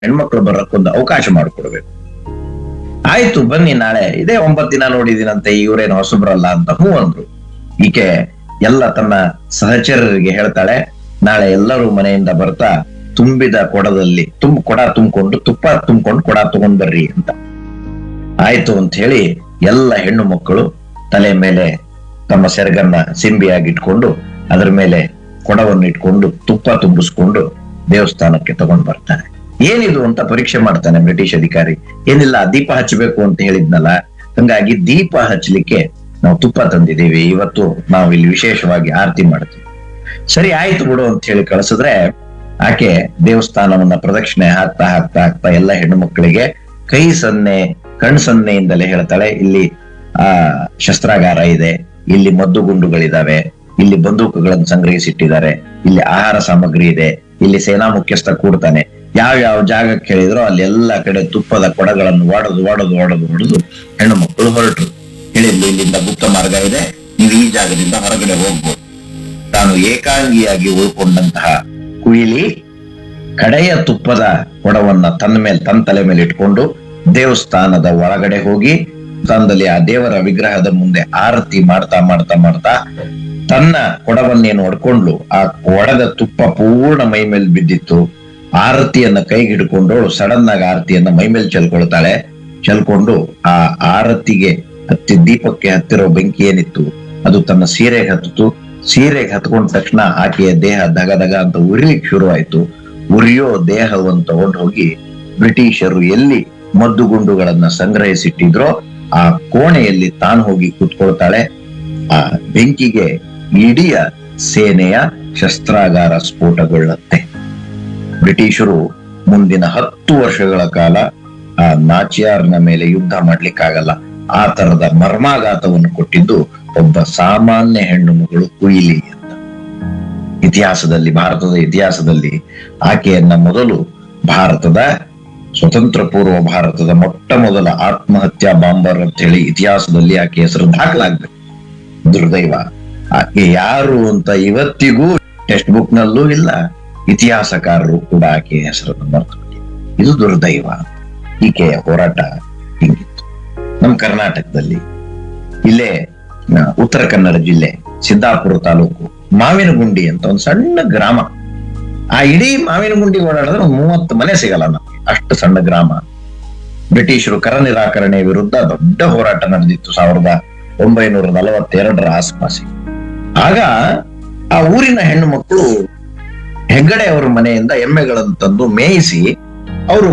ಹೆಣ್ಮಕ್ಳು ಬರಕ್ಕೊಂದು ಅವಕಾಶ ಮಾಡಿಕೊಡ್ಬೇಕು ಆಯ್ತು ಬನ್ನಿ ನಾಳೆ ಇದೇ ಒಂಬತ್ತು ದಿನ ನೋಡಿದಿನಂತೆ ಇವ್ರೇನು ಹೊಸಬ್ರಲ್ಲ ಅಂತ ಹೂ ಅಂದ್ರು ಈಕೆ ಎಲ್ಲ ತನ್ನ ಸಹಚರರಿಗೆ ಹೇಳ್ತಾಳೆ ನಾಳೆ ಎಲ್ಲರೂ ಮನೆಯಿಂದ ಬರ್ತಾ ತುಂಬಿದ ಕೊಡದಲ್ಲಿ ತುಂಬ ಕೊಡ ತುಂಬಿಕೊಂಡು ತುಪ್ಪ ತುಂಬಿಕೊಂಡು ಕೊಡ ತಗೊಂಡ್ ಬರ್ರಿ ಅಂತ ಆಯ್ತು ಅಂತ ಹೇಳಿ ಎಲ್ಲ ಹೆಣ್ಣು ಮಕ್ಕಳು ತಲೆ ಮೇಲೆ ತಮ್ಮ ಸೆರಗನ್ನ ಸಿಂಬಿಯಾಗಿ ಇಟ್ಕೊಂಡು ಅದರ ಮೇಲೆ ಕೊಡವನ್ನು ಇಟ್ಕೊಂಡು ತುಪ್ಪ ತುಂಬಿಸ್ಕೊಂಡು ದೇವಸ್ಥಾನಕ್ಕೆ ತಗೊಂಡ್ ಬರ್ತಾರೆ ಏನಿದು ಅಂತ ಪರೀಕ್ಷೆ ಮಾಡ್ತಾನೆ ಬ್ರಿಟಿಷ್ ಅಧಿಕಾರಿ ಏನಿಲ್ಲ ದೀಪ ಹಚ್ಚಬೇಕು ಅಂತ ಹೇಳಿದ್ನಲ್ಲ ಹಂಗಾಗಿ ದೀಪ ಹಚ್ಚಲಿಕ್ಕೆ ನಾವು ತುಪ್ಪ ತಂದಿದ್ದೀವಿ ಇವತ್ತು ನಾವು ಇಲ್ಲಿ ವಿಶೇಷವಾಗಿ ಆರತಿ ಮಾಡ್ತೀವಿ ಸರಿ ಆಯ್ತು ಬಿಡು ಅಂತ ಹೇಳಿ ಕಳಿಸಿದ್ರೆ ಆಕೆ ದೇವಸ್ಥಾನವನ್ನ ಪ್ರದಕ್ಷಿಣೆ ಹಾಕ್ತಾ ಹಾಕ್ತಾ ಹಾಕ್ತಾ ಎಲ್ಲ ಹೆಣ್ಣು ಮಕ್ಕಳಿಗೆ ಕೈ ಸನ್ನೆ ಕಣ್ ಸನ್ನೆಯಿಂದಲೇ ಹೇಳ್ತಾಳೆ ಇಲ್ಲಿ ಆ ಶಸ್ತ್ರಾಗಾರ ಇದೆ ಇಲ್ಲಿ ಮದ್ದು ಗುಂಡುಗಳಿದಾವೆ ಇಲ್ಲಿ ಬಂದೂಕುಗಳನ್ನು ಸಂಗ್ರಹಿಸಿಟ್ಟಿದ್ದಾರೆ ಇಲ್ಲಿ ಆಹಾರ ಸಾಮಗ್ರಿ ಇದೆ ಇಲ್ಲಿ ಸೇನಾ ಮುಖ್ಯಸ್ಥ ಕೂಡ್ತಾನೆ ಯಾವ ಯಾವ ಜಾಗಕ್ಕೆ ಹೇಳಿದ್ರೋ ಅಲ್ಲಿ ಎಲ್ಲ ಕಡೆ ತುಪ್ಪದ ಕೊಡಗಳನ್ನು ಒಡೆದು ಒಡೆದು ಒಡೆದು ಒಡೆದು ಹೆಣ್ಣು ಮಕ್ಕಳು ಹೊರಟರು ಹೇಳಿದ್ಲು ಇಲ್ಲಿಂದ ಗುಪ್ತ ಮಾರ್ಗ ಇದೆ ನೀವು ಈ ಜಾಗದಿಂದ ಹೊರಗಡೆ ಹೋಗ್ಬೋದು ತಾನು ಏಕಾಂಗಿಯಾಗಿ ಉಳ್ಕೊಂಡಂತಹ ಕುಯಿಲಿ ಕಡೆಯ ತುಪ್ಪದ ಕೊಡವನ್ನ ತನ್ನ ಮೇಲೆ ತನ್ನ ತಲೆ ಮೇಲೆ ಇಟ್ಕೊಂಡು ದೇವಸ್ಥಾನದ ಒಳಗಡೆ ಹೋಗಿ ಸ್ಥಾನದಲ್ಲಿ ಆ ದೇವರ ವಿಗ್ರಹದ ಮುಂದೆ ಆರತಿ ಮಾಡ್ತಾ ಮಾಡ್ತಾ ಮಾಡ್ತಾ ತನ್ನ ಕೊಡವನ್ನೇನು ಹೊಡ್ಕೊಂಡ್ಲು ಆ ಒಡೆದ ತುಪ್ಪ ಪೂರ್ಣ ಮೈ ಮೇಲೆ ಬಿದ್ದಿತ್ತು ಆರತಿಯನ್ನ ಕೈಗೆ ಹಿಡ್ಕೊಂಡು ಸಡನ್ ಆಗಿ ಆರತಿಯನ್ನ ಮೈ ಮೇಲೆ ಚೆಲ್ಕೊಳ್ತಾಳೆ ಚೆಲ್ಕೊಂಡು ಆ ಆರತಿಗೆ ಹತ್ತಿ ದೀಪಕ್ಕೆ ಹತ್ತಿರೋ ಬೆಂಕಿ ಏನಿತ್ತು ಅದು ತನ್ನ ಸೀರೆಗೆ ಹತ್ತಿತು ಸೀರೆಗೆ ಹತ್ಕೊಂಡ ತಕ್ಷಣ ಆಕೆಯ ದೇಹ ದಗ ದಗ ಅಂತ ಉರಿಲಿಕ್ಕೆ ಶುರುವಾಯ್ತು ಉರಿಯೋ ದೇಹವನ್ನು ತಗೊಂಡು ಹೋಗಿ ಬ್ರಿಟಿಷರು ಎಲ್ಲಿ ಮದ್ದುಗುಂಡುಗಳನ್ನ ಸಂಗ್ರಹಿಸಿಟ್ಟಿದ್ರೋ ಆ ಕೋಣೆಯಲ್ಲಿ ತಾನು ಹೋಗಿ ಕೂತ್ಕೊಳ್ತಾಳೆ ಆ ಬೆಂಕಿಗೆ ಇಡೀ ಸೇನೆಯ ಶಸ್ತ್ರಾಗಾರ ಸ್ಫೋಟಗೊಳ್ಳುತ್ತೆ ಬ್ರಿಟಿಷರು ಮುಂದಿನ ಹತ್ತು ವರ್ಷಗಳ ಕಾಲ ಆ ನಾಚಿಯಾರ್ನ ಮೇಲೆ ಯುದ್ಧ ಮಾಡ್ಲಿಕ್ಕಾಗಲ್ಲ ಆ ತರದ ಮರ್ಮಾಘಾತವನ್ನು ಕೊಟ್ಟಿದ್ದು ಒಬ್ಬ ಸಾಮಾನ್ಯ ಹೆಣ್ಣು ಮಗಳು ಕುಯಿಲಿ ಅಂತ ಇತಿಹಾಸದಲ್ಲಿ ಭಾರತದ ಇತಿಹಾಸದಲ್ಲಿ ಆಕೆಯನ್ನ ಮೊದಲು ಭಾರತದ ಸ್ವತಂತ್ರ ಪೂರ್ವ ಭಾರತದ ಮೊಟ್ಟ ಮೊದಲ ಆತ್ಮಹತ್ಯಾ ಬಾಂಬರ್ ಅಂತ ಹೇಳಿ ಇತಿಹಾಸದಲ್ಲಿ ಆಕೆ ಹೆಸರು ದಾಖಲಾಗ್ಬೇಕು ದುರ್ದೈವ ಆಕೆ ಯಾರು ಅಂತ ಇವತ್ತಿಗೂ ಟೆಕ್ಸ್ಟ್ ಬುಕ್ ನಲ್ಲೂ ಇಲ್ಲ ಇತಿಹಾಸಕಾರರು ಕೂಡ ಆಕೆಯ ಹೆಸರನ್ನು ಮರೆತು ಇದು ದುರ್ದೈವ ಈಕೆಯ ಹೋರಾಟ ಹಿಂಗಿತ್ತು ನಮ್ಮ ಕರ್ನಾಟಕದಲ್ಲಿ ಇಲ್ಲೇ ಆ, ಉತ್ತರ ಕನ್ನಡ ಜಿಲ್ಲೆ ಸಿದ್ದಾಪುರ ತಾಲೂಕು ಮಾವಿನಗುಂಡಿ ಅಂತ ಒಂದು ಸಣ್ಣ ಗ್ರಾಮ ಆ ಇಡೀ ಮಾವಿನಗುಂಡಿ ಓಡಾಡಿದ್ರೆ ಒಂದು ಮೂವತ್ತು ಮನೆ ಸಿಗಲ್ಲ ನಮ್ಗೆ ಅಷ್ಟು ಸಣ್ಣ ಗ್ರಾಮ ಬ್ರಿಟಿಷರು ಕರ ನಿರಾಕರಣೆ ವಿರುದ್ಧ ದೊಡ್ಡ ಹೋರಾಟ ನಡೆದಿತ್ತು ಸಾವಿರದ ಒಂಬೈನೂರ ನಲವತ್ತೆರಡರ ಆಸ್ಪಾಸಿಗೆ ಆಗ ಆ ಊರಿನ ಹೆಣ್ಣು ಮಕ್ಕಳು ಹೆಗ್ಗಡೆ ಅವರ ಮನೆಯಿಂದ ಎಮ್ಮೆಗಳನ್ನು ತಂದು ಮೇಯಿಸಿ ಅವರು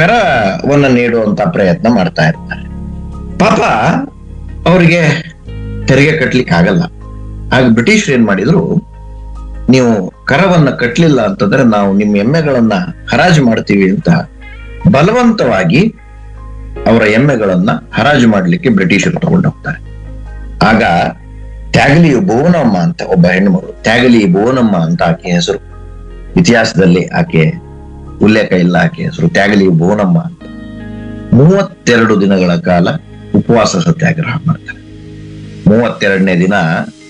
ಕರವನ್ನ ನೀಡುವಂತ ಪ್ರಯತ್ನ ಮಾಡ್ತಾ ಇರ್ತಾರೆ ಪಾಪ ಅವರಿಗೆ ತೆರಿಗೆ ಕಟ್ಲಿಕ್ಕೆ ಆಗಲ್ಲ ಆಗ ಬ್ರಿಟಿಷರು ಏನ್ ಮಾಡಿದ್ರು ನೀವು ಕರವನ್ನ ಕಟ್ಲಿಲ್ಲ ಅಂತಂದ್ರೆ ನಾವು ನಿಮ್ಮ ಎಮ್ಮೆಗಳನ್ನ ಹರಾಜು ಮಾಡ್ತೀವಿ ಅಂತ ಬಲವಂತವಾಗಿ ಅವರ ಎಮ್ಮೆಗಳನ್ನ ಹರಾಜು ಮಾಡ್ಲಿಕ್ಕೆ ಬ್ರಿಟಿಷರು ತಗೊಂಡು ಹೋಗ್ತಾರೆ ಆಗ ತ್ಯಾಗಲಿ ಭುವನಮ್ಮ ಅಂತ ಒಬ್ಬ ಹೆಣ್ಣುಮಗಳು ತ್ಯಾಗಲಿ ಭುವನಮ್ಮ ಅಂತ ಆಕೆ ಹೆಸರು ಇತಿಹಾಸದಲ್ಲಿ ಆಕೆ ಉಲ್ಲೇಖ ಇಲ್ಲ ಆಕೆ ಹೆಸರು ತ್ಯಾಗಲಿ ಭುವನಮ್ಮ ಅಂತ ಮೂವತ್ತೆರಡು ದಿನಗಳ ಕಾಲ ಉಪವಾಸ ಸತ್ಯಾಗ್ರಹ ಮಾಡ್ತಾರೆ ಮೂವತ್ತೆರಡನೇ ದಿನ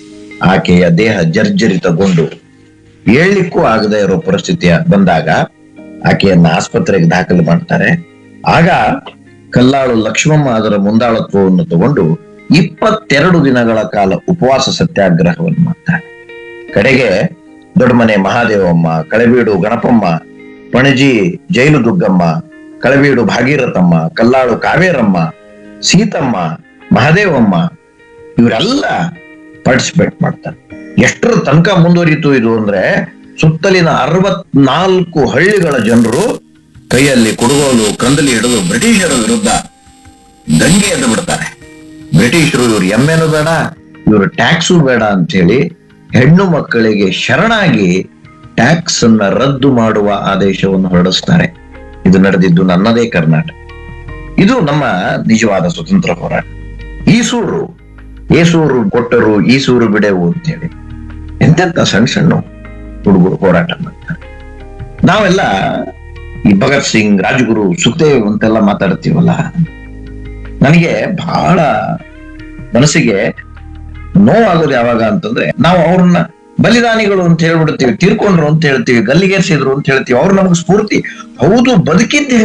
ಆಕೆಯ ದೇಹ ಜರ್ಜರಿತಗೊಂಡು ಏಳ್ಲಿಕ್ಕೂ ಆಗದೆ ಇರೋ ಪರಿಸ್ಥಿತಿಯ ಬಂದಾಗ ಆಕೆಯನ್ನ ಆಸ್ಪತ್ರೆಗೆ ದಾಖಲು ಮಾಡ್ತಾರೆ ಆಗ ಕಲ್ಲಾಳು ಲಕ್ಷ್ಮಮ್ಮ ಅದರ ಮುಂದಾಳತ್ವವನ್ನು ತಗೊಂಡು ಇಪ್ಪತ್ತೆರಡು ದಿನಗಳ ಕಾಲ ಉಪವಾಸ ಸತ್ಯಾಗ್ರಹವನ್ನು ಮಾಡ್ತಾರೆ ಕಡೆಗೆ ದೊಡ್ಡಮನೆ ಮಹಾದೇವಮ್ಮ ಕಳೆಬೀಡು ಗಣಪಮ್ಮ ಪಣಜಿ ಜೈಲು ದುಗ್ಗಮ್ಮ ಕಳಬೀಡು ಭಾಗೀರಥಮ್ಮ ಕಲ್ಲಾಳು ಕಾವೇರಮ್ಮ ಸೀತಮ್ಮ ಮಹಾದೇವಮ್ಮ ಇವರೆಲ್ಲ ಪಾರ್ಟಿಸಿಪೇಟ್ ಮಾಡ್ತಾರೆ ಎಷ್ಟರ ತನಕ ಮುಂದುವರಿತು ಇದು ಅಂದ್ರೆ ಸುತ್ತಲಿನ ಅರವತ್ನಾಲ್ಕು ಹಳ್ಳಿಗಳ ಜನರು ಕೈಯಲ್ಲಿ ಕುಡುಗೋಲು ಕಂದಲಿ ಹಿಡಿದು ಬ್ರಿಟಿಷರ ವಿರುದ್ಧ ದಂಗೆ ಎದ್ದು ಬಿಡ್ತಾರೆ ಬ್ರಿಟಿಷರು ಇವ್ರು ಎಮ್ಮೆನೂ ಬೇಡ ಇವರು ಟ್ಯಾಕ್ಸು ಬೇಡ ಅಂತ ಹೇಳಿ ಹೆಣ್ಣು ಮಕ್ಕಳಿಗೆ ಶರಣಾಗಿ ಟ್ಯಾಕ್ಸ್ ಅನ್ನ ರದ್ದು ಮಾಡುವ ಆದೇಶವನ್ನು ಹೊರಡಿಸ್ತಾರೆ ಇದು ನಡೆದಿದ್ದು ನನ್ನದೇ ಕರ್ನಾಟಕ ಇದು ನಮ್ಮ ನಿಜವಾದ ಸ್ವತಂತ್ರ ಹೋರಾಟ ಈಸೂರು ಏಸೂರು ಕೊಟ್ಟರು ಈಸೂರು ಬಿಡೆವು ಅಂತೇಳಿ ಎಂತೆಂತ ಸಣ್ಣ ಸಣ್ಣ ಹುಡುಗರು ಹೋರಾಟ ಮಾಡ್ತಾರೆ ನಾವೆಲ್ಲ ಈ ಭಗತ್ ಸಿಂಗ್ ರಾಜಗುರು ಸುಖದೇವ್ ಅಂತೆಲ್ಲ ಮಾತಾಡ್ತೀವಲ್ಲ ನನಗೆ ಬಹಳ ಮನಸ್ಸಿಗೆ ನೋವಾಗೋದು ಯಾವಾಗ ಅಂತಂದ್ರೆ ನಾವು ಅವ್ರನ್ನ ಬಲಿದಾನಿಗಳು ಅಂತ ಹೇಳ್ಬಿಡ್ತೀವಿ ತೀರ್ಕೊಂಡ್ರು ಅಂತ ಹೇಳ್ತೀವಿ ಗಲ್ಲಿಗೇರ್ಸಿದ್ರು ಅಂತ ಹೇಳ್ತೀವಿ ಅವ್ರು ನಮ್ಗೆ ಸ್ಫೂರ್ತಿ ಹೌದು ಬದುಕಿದ್ದ